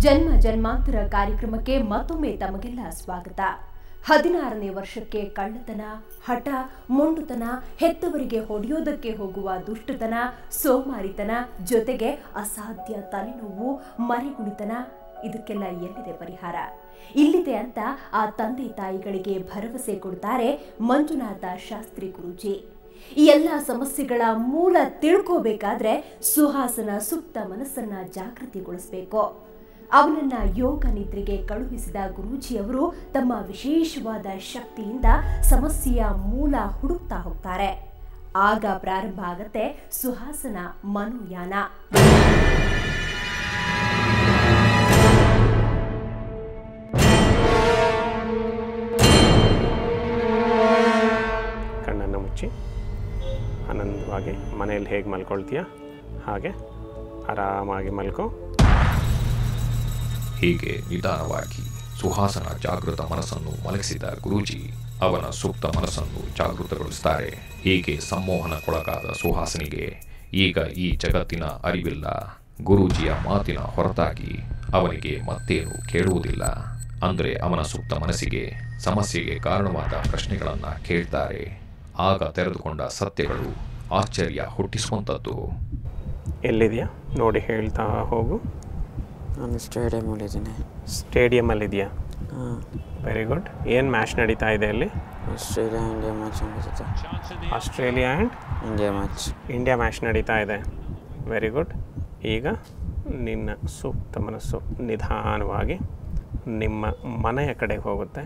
ಜನ್ಮ ಜನ್ಮಾಂತರ ಕಾರ್ಯಕ್ರಮಕ್ಕೆ ಮತ್ತೊಮ್ಮೆ ತಮಗೆಲ್ಲ ಸ್ವಾಗತ ಹದಿನಾರನೇ ವರ್ಷಕ್ಕೆ ಕಳ್ಳತನ ಹಠ ಮೊಂಡುತನ ಹೆತ್ತವರಿಗೆ ಹೊಡೆಯೋದಕ್ಕೆ ಹೋಗುವ ದುಷ್ಟತನ ಸೋಮಾರಿತನ ಜೊತೆಗೆ ಅಸಾಧ್ಯ ತಲೆನೋವು ಮರಿಗುಣಿತನ ಇದಕ್ಕೆಲ್ಲ ಎಲ್ಲಿದೆ ಪರಿಹಾರ ಇಲ್ಲಿದೆ ಅಂತ ಆ ತಂದೆ ತಾಯಿಗಳಿಗೆ ಭರವಸೆ ಕೊಡ್ತಾರೆ ಮಂಜುನಾಥ ಶಾಸ್ತ್ರಿ ಗುರೂಜಿ ಈ ಎಲ್ಲ ಸಮಸ್ಯೆಗಳ ಮೂಲ ತಿಳ್ಕೋಬೇಕಾದ್ರೆ ಸುಹಾಸನ ಸುಪ್ತ ಮನಸ್ಸನ್ನ ಜಾಗೃತಿಗೊಳಿಸಬೇಕು ಅವನನ್ನ ಯೋಗ ನಿದ್ರೆಗೆ ಕಳುಹಿಸಿದ ಗುರೂಜಿಯವರು ತಮ್ಮ ವಿಶೇಷವಾದ ಶಕ್ತಿಯಿಂದ ಸಮಸ್ಯೆಯ ಮೂಲ ಹುಡುಕ್ತಾ ಹೋಗ್ತಾರೆ ಆಗ ಪ್ರಾರಂಭ ಆಗತ್ತೆ ಸುಹಾಸನ ಮನೋಯಾನ ಕಣ್ಣನ್ನು ಮುಚ್ಚಿ ಆನಂದವಾಗಿ ಮನೆಯಲ್ಲಿ ಹೇಗೆ ಮಲ್ಕೊಳ್ತೀಯ ಹಾಗೆ ಆರಾಮಾಗಿ ಮಲ್ಕೋ ಹೀಗೆ ನಿಧಾನವಾಗಿ ಸುಹಾಸನ ಜಾಗೃತ ಮನಸ್ಸನ್ನು ಮಲಗಿಸಿದ ಗುರೂಜಿ ಅವನ ಸೂಕ್ತ ಮನಸ್ಸನ್ನು ಜಾಗೃತಗೊಳಿಸುತ್ತಾರೆ ಹೀಗೆ ಸಂಮೋಹನಕ್ಕೊಳಗಾದ ಸುಹಾಸನಿಗೆ ಈಗ ಈ ಜಗತ್ತಿನ ಅರಿವಿಲ್ಲ ಗುರೂಜಿಯ ಮಾತಿನ ಹೊರತಾಗಿ ಅವನಿಗೆ ಮತ್ತೇನು ಕೇಳುವುದಿಲ್ಲ ಅಂದರೆ ಅವನ ಸೂಕ್ತ ಮನಸ್ಸಿಗೆ ಸಮಸ್ಯೆಗೆ ಕಾರಣವಾದ ಪ್ರಶ್ನೆಗಳನ್ನು ಕೇಳ್ತಾರೆ ಆಗ ತೆರೆದುಕೊಂಡ ಸತ್ಯಗಳು ಆಶ್ಚರ್ಯ ಹುಟ್ಟಿಸುವಂಥದ್ದು ಎಲ್ಲಿದೆಯಾ ನೋಡಿ ಹೇಳ್ತಾ ಹೋಗು ನಾನು ಸ್ಟೇಡಿಯಮಲ್ಲಿದ್ದೀನಿ ಸ್ಟೇಡಿಯಮಲ್ಲಿದೆಯಾ ಹಾಂ ವೆರಿ ಗುಡ್ ಏನು ಮ್ಯಾಚ್ ನಡೀತಾ ಇದೆ ಅಲ್ಲಿ ಆಸ್ಟ್ರೇಲಿಯಾ ಇಂಡಿಯಾ ಮ್ಯಾಚ್ ನಡೀತದೆ Australia and India match India match ನಡೀತಾ ಇದೆ ವೆರಿ ಗುಡ್ ಈಗ ನಿನ್ನ ಸೂಕ್ತ ಮನಸ್ಸು ನಿಧಾನವಾಗಿ ನಿಮ್ಮ ಮನೆಯ ಕಡೆಗೆ ಹೋಗುತ್ತೆ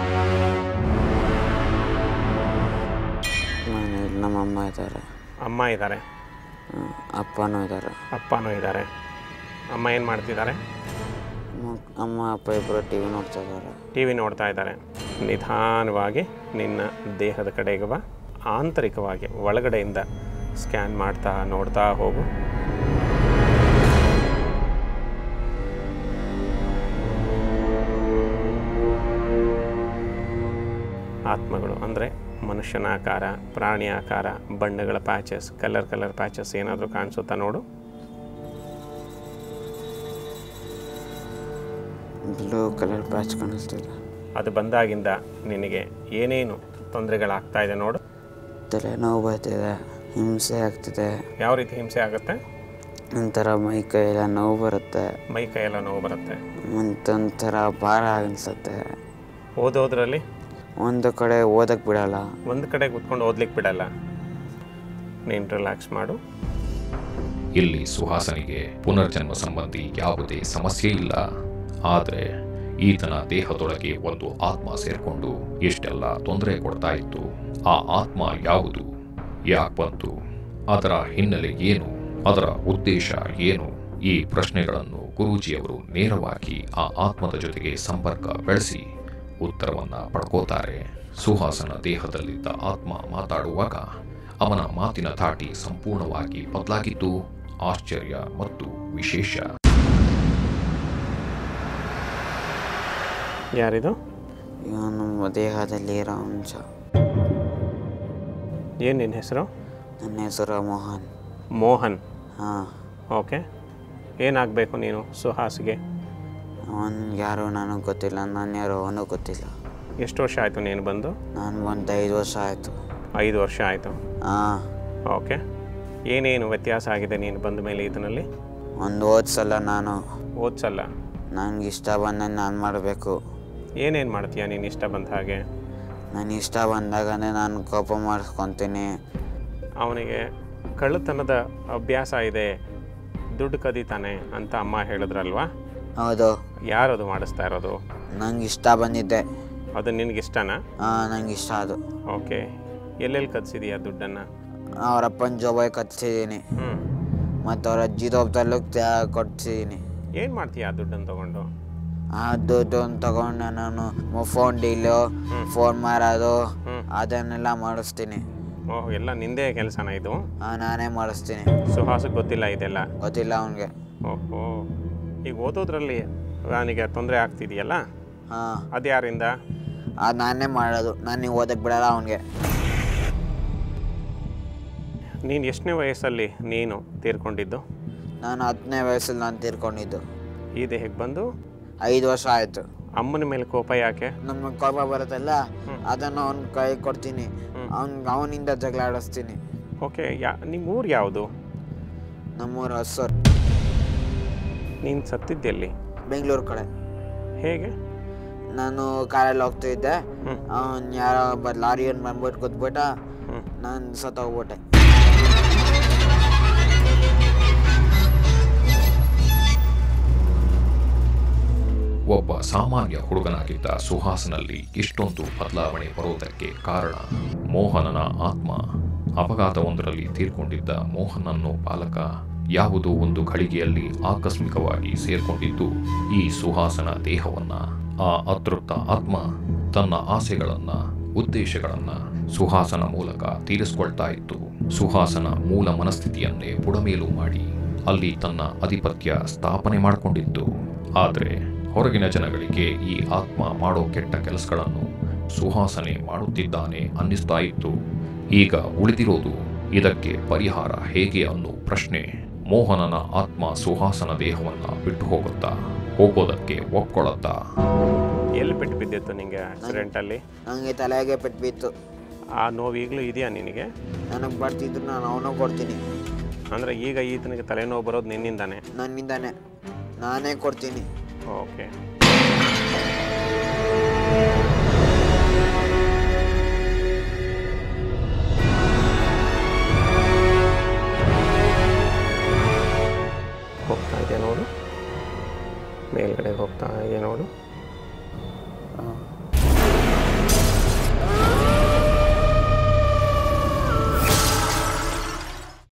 ನಾನು ಇಲ್ಲಿ ನಮ್ಮ ಅಮ್ಮ ಇದ್ದಾರೆ ಅಮ್ಮ ಇದ್ದಾರೆ ಹ್ಮ್, ಅಪ್ಪನೂ ಇದ್ದಾರೆ ಅಪ್ಪನೂ ಇದ್ದಾರೆ ಅಮ್ಮ ಏನು ಮಾಡ್ತಿದ್ದಾರೆ ಮ- ಅಮ್ಮ ಅಪ್ಪ ಇಬ್ಬರು ಟಿ ವಿ ನೋಡ್ತಾ ಇದ್ದಾರೆ ಟಿ ವಿ ನೋಡ್ತಾ ಇದ್ದಾರೆ ನಿಧಾನವಾಗಿ ನಿನ್ನ ದೇಹದ ಕಡೆಗೆ ಬಾ ಆಂತರಿಕವಾಗಿ ಒಳಗಡೆಯಿಂದ ಸ್ಕ್ಯಾನ್ ಮಾಡ್ತಾ ನೋಡ್ತಾ ಹೋಗು ಆತ್ಮಗಳು ಅಂದರೆ ಮನುಷ್ಯನ ಆಕಾರ ಪ್ರಾಣಿ ಆಕಾರ ಬಣ್ಣಗಳ ಪ್ಯಾಚಸ್ ಕಲರ್ ಕಲರ್ ಪ್ಯಾಚಸ್ ಏನಾದರೂ ಕಾಣಿಸುತ್ತಾ ನೋಡು ಬ್ಲೂ ಕಲರ್ ಪ್ಯಾಚ್ ಕಾಣಿಸ್ತಿದೆ ಅದು ಬಂದಾಗಿಂದ ನಿನಗೆ ಏನೇನು ತೊಂದರೆಗಳಾಗ್ತಾ ಇದೆ ನೋಡು ತಲೆನೋವು ಬರ್ತಿದೆ ಹಿಂಸೆ ಆಗ್ತಿದೆ ಯಾವ ರೀತಿ ಹಿಂಸೆ ಆಗುತ್ತೆ ಒಂಥರ ಮೈ ಕೈ ಎಲ್ಲ ನೋವು ಬರುತ್ತೆ ಮೈ ಕೈಯೆಲ್ಲ ನೋವು ಬರುತ್ತೆ ಮತ್ತೊಂಥರ ಭಾರ ಅನಿಸುತ್ತೆ ಓದೋದ್ರಲ್ಲಿ ಒಂದು ಕಡೆ ಓದಕ್ಕೆ ಬಿಡಲ್ಲ ಒಂದು ಕಡೆ ಕೂತ್ಕೊಂಡು ಓದ್ಲಿಕ್ಕೆ ಬಿಡಲ್ಲ ನೀನು ರಿಲ್ಯಾಕ್ಸ್ ಮಾಡು ಇಲ್ಲಿ ಸುಹಾಸನಿಗೆ ಪುನರ್ಜನ್ಮ ಸಂಬಂಧಿ ಯಾವುದೇ ಸಮಸ್ಯೆ ಇಲ್ಲ ಆದರೆ ಈತನ ದೇಹದೊಳಗೆ ಒಂದು ಆತ್ಮ ಸೇರ್ಕೊಂಡು ಎಷ್ಟೆಲ್ಲ ತೊಂದರೆ ಕೊಡ್ತಾ ಇತ್ತು ಆ ಆತ್ಮ ಯಾವುದು ಯಾಕೆ ಬಂತು ಅದರ ಹಿನ್ನೆಲೆ ಏನು ಅದರ ಉದ್ದೇಶ ಏನು ಈ ಪ್ರಶ್ನೆಗಳನ್ನು ಗುರೂಜಿಯವರು ನೇರವಾಗಿ ಆ ಆತ್ಮದ ಜೊತೆಗೆ ಸಂಪರ್ಕ ಬೆಳೆಸಿ ಉತ್ತರವನ್ನ ಪಡ್ಕೋತಾರೆ ಸುಹಾಸನ ದೇಹದಲ್ಲಿದ್ದ ಆತ್ಮ ಮಾತಾಡುವಾಗ ಅವನ ಮಾತಿನ ಧಾಟಿ ಸಂಪೂರ್ಣವಾಗಿ ಬದಲಾಗಿದ್ದು ಆಶ್ಚರ್ಯ ಮತ್ತು ವಿಶೇಷ ಯಾರಿದು ಈಗ ನಮ್ಮ ದೇಹದಲ್ಲಿ ಇರೋ ಅಂಶ ಏನು ನಿನ್ನ ಹೆಸರು ನನ್ನ ಹೆಸರು ಮೋಹನ್ ಮೋಹನ್ ಹಾಂ ಓಕೆ ಏನಾಗಬೇಕು ನೀನು ಸುಹಾಸ್ಗೆ ಅವನು ಯಾರು ನನಗೆ ಗೊತ್ತಿಲ್ಲ ನಾನು ಯಾರು ಅವನು ಗೊತ್ತಿಲ್ಲ ಎಷ್ಟು ವರ್ಷ ಆಯಿತು ನೀನು ಬಂದು ನಾನು ಒಂದು ಐದು ವರ್ಷ ಆಯಿತು ಐದು ವರ್ಷ ಆಯಿತು ಹಾಂ ಓಕೆ ಏನೇನು ವ್ಯತ್ಯಾಸ ಆಗಿದೆ ನೀನು ಬಂದ ಮೇಲೆ ಇದರಲ್ಲಿ ಒಂದು ಹೋದ ಸಲ ನಾನು ಓದ್ಸಲ್ಲ ನನಗೆ ಇಷ್ಟ ಬಂದಂಗೆ ನಾನು ಮಾಡಬೇಕು ಏನೇನು ಮಾಡ್ತೀಯ ನೀನು ಇಷ್ಟ ಬಂದ ಹಾಗೆ ನನಗೆ ಇಷ್ಟ ಬಂದಾಗನೇ ನಾನು ಕೋಪ ಮಾಡಿಸ್ಕೊತೀನಿ ಅವನಿಗೆ ಕಳ್ಳತನದ ಅಭ್ಯಾಸ ಇದೆ ದುಡ್ಡು ಕದೀತಾನೆ ಅಂತ ಅಮ್ಮ ಹೇಳಿದ್ರಲ್ವಾ ಹೌದು ಯಾರದು ಮಾಡಿಸ್ತಾ ಇರೋದು ನಂಗೆ ಇಷ್ಟ ಬಂದಿದ್ದೆ ಅದು ನಿನಗೆ ಇಷ್ಟನಾ ಹಾಂ ನಂಗೆ ಇಷ್ಟ ಅದು ಓಕೆ ಎಲ್ಲೆಲ್ಲಿ ಕದಿಸಿದೀಯ ದುಡ್ಡನ್ನು ಅವ್ರ ಅಪ್ಪನ ಜೋಬಾಯಿ ಕಟ್ಸಿದ್ದೀನಿ ಹ್ಞೂ ಮತ್ತು ಅವ್ರ ಅಜ್ಜಿ ದೊಬ್ಬದಲ್ಲೂ ಕೊಡ್ಸಿದ್ದೀನಿ ಏನು ಮಾಡ್ತೀಯ ಆ ದುಡ್ಡನ್ನು ತೊಗೊಂಡು ಆ ದುಡ್ಡು ತಗೊಂಡು ನಾನು ಫೋನ್ ಡೀಲು ಫೋನ್ ಮಾರೋದು ಹ್ಮ್. ಅದನ್ನೆಲ್ಲ ಮಾಡಿಸ್ತೀನಿ ಓಹ್ ಎಲ್ಲ ನಿಂದೇ ಕೆಲಸನ ಇದು ಆ, ನಾನೇ ಮಾಡಿಸ್ತೀನಿ ಸುಹಾಸಕ್ಕೆ ಗೊತ್ತಿಲ್ಲ ಇದೆಲ್ಲ ಗೊತ್ತಿಲ್ಲ ಅವನಿಗೆ ಓಹೋ ಈಗ ಓದೋದ್ರಲ್ಲಿ ಅವನಿಗೆ ತೊಂದರೆ ಆಗ್ತಿದೆಯಲ್ಲ ಹಾಂ ಅದು ಯಾರಿಂದ ಅದು ನಾನೇ ಮಾಡೋದು ನನಗೆ ಓದಕ್ಕೆ ಬಿಡಲ್ಲ ಅವನಿಗೆ ನೀನು ಎಷ್ಟನೇ ವಯಸ್ಸಲ್ಲಿ ನೀನು ತೀರ್ಕೊಂಡಿದ್ದು ನಾನು ಹತ್ತನೇ ವಯಸ್ಸಲ್ಲಿ ನಾನು ತೀರ್ಕೊಂಡಿದ್ದು ಈ ದೇಹಕ್ಕೆ ಬಂದು ಐದು ವರ್ಷ ಆಯಿತು ಅಮ್ಮನ ಮೇಲೆ ಕೋಪ ಯಾಕೆ ನಮ್ಮ ಕೋಪ ಬರುತ್ತಲ್ಲ ಅದನ್ನು ಅವ್ನ ಕೈ ಕೊಡ್ತೀನಿ ಅವ್ನ್ ಅವನಿಂದ ಜಗಳ ಆಡಿಸ್ತೀನಿ ಓಕೆ ಯಾ ನಿಮ್ಮ ಊರು ಯಾವುದು ನಮ್ಮೂರ ಹಸರ್ ನೀನು ಸತ್ತಿದ್ದೆಲ್ಲಿ ಬೆಂಗಳೂರು ಕಡೆ ಹೇಗೆ ನಾನು ಕಾರಲ್ಲಿ ಹೋಗ್ತಾ ಇದ್ದೆ ಹ್ಮ್. ಅವ್ನು ಯಾರೋ ಒಬ್ಬ ಲಾರಿಯನ್ನು ಬಂದ್ಬಿಟ್ಟು ಕೂತ್ಬಿಟ್ಟ ಹ್ಮ್. ನಾನು ಸತ್ತೋಗ್ಬಿಟ್ಟೆ ಒಬ್ಬ ಸಾಮಾನ್ಯ ಹುಡುಗನಾಗಿದ್ದ ಸುಹಾಸ್ನಲ್ಲಿ ಇಷ್ಟೊಂದು ಬದಲಾವಣೆ ಬರುವುದಕ್ಕೆ ಕಾರಣ ಮೋಹನನ ಆತ್ಮ ಅಪಘಾತವೊಂದರಲ್ಲಿ ತೀರ್ಕೊಂಡಿದ್ದ ಮೋಹನನ್ನು ಪಾಲಕ ಯಾವುದೋ ಒಂದು ಘಳಿಗೆಯಲ್ಲಿ ಆಕಸ್ಮಿಕವಾಗಿ ಸೇರ್ಕೊಂಡಿದ್ದು ಈ ಸುಹಾಸನ ದೇಹವನ್ನ ಆ ಅತೃಪ್ತ ಆತ್ಮ ತನ್ನ ಆಸೆಗಳನ್ನ ಉದ್ದೇಶಗಳನ್ನ ಸುಹಾಸನ ಮೂಲಕ ತೀರಿಸಿಕೊಳ್ತಾ ಇತ್ತು ಸುಹಾಸನ ಮೂಲ ಮನಸ್ಥಿತಿಯನ್ನೇ ಬುಡಮೇಲು ಮಾಡಿ ಅಲ್ಲಿ ತನ್ನ ಅಧಿಪತ್ಯ ಸ್ಥಾಪನೆ ಮಾಡಿಕೊಂಡಿತ್ತು ಆದರೆ ಹೊರಗಿನ ಜನಗಳಿಗೆ ಈ ಆತ್ಮ ಮಾಡೋ ಕೆಟ್ಟ ಕೆಲಸಗಳನ್ನು ಸುಹಾಸನೆ ಮಾಡುತ್ತಿದ್ದಾನೆ ಅನ್ನಿಸ್ತಾ ಇತ್ತು ಈಗ ಉಳಿದಿರೋದು ಇದಕ್ಕೆ ಪರಿಹಾರ ಹೇಗೆ ಅನ್ನೋ ಪ್ರಶ್ನೆ ಮೋಹನನ ಆತ್ಮ ಸುಹಾಸನ ದೇಹವನ್ನ ಬಿಟ್ಟು ಹೋಗುತ್ತಾ ಹೋಗೋದಕ್ಕೆ ಒಪ್ಕೊಳ್ಳುತ್ತಾ ಎಲ್ಲಿ ಬಿಟ್ಟು ಬಿದ್ದಿತ್ತು ನಿಮಗೆ ಆಕ್ಸಿಡೆಂಟಲ್ಲಿ ನನಗೆ ತಲೆಗೆ ಪೆಟ್ಟು ಬಿತ್ತು ಆ ನೋವು ಈಗಲೂ ಇದೆಯಾ ನಿನಗೆ ನನಗೆ ಬರ್ತಿದ್ರು ನಾನು ಅವನು ಕೊಡ್ತೀನಿ ಅಂದರೆ ಈಗ ಈತನಿಗೆ ತಲೆನೋವು ಬರೋದು ನಿನ್ನಿಂದಾನೆ ನನ್ನಿಂದಾನೆ ನಾನೇ ಕೊಡ್ತೀನಿ ಓಕೆ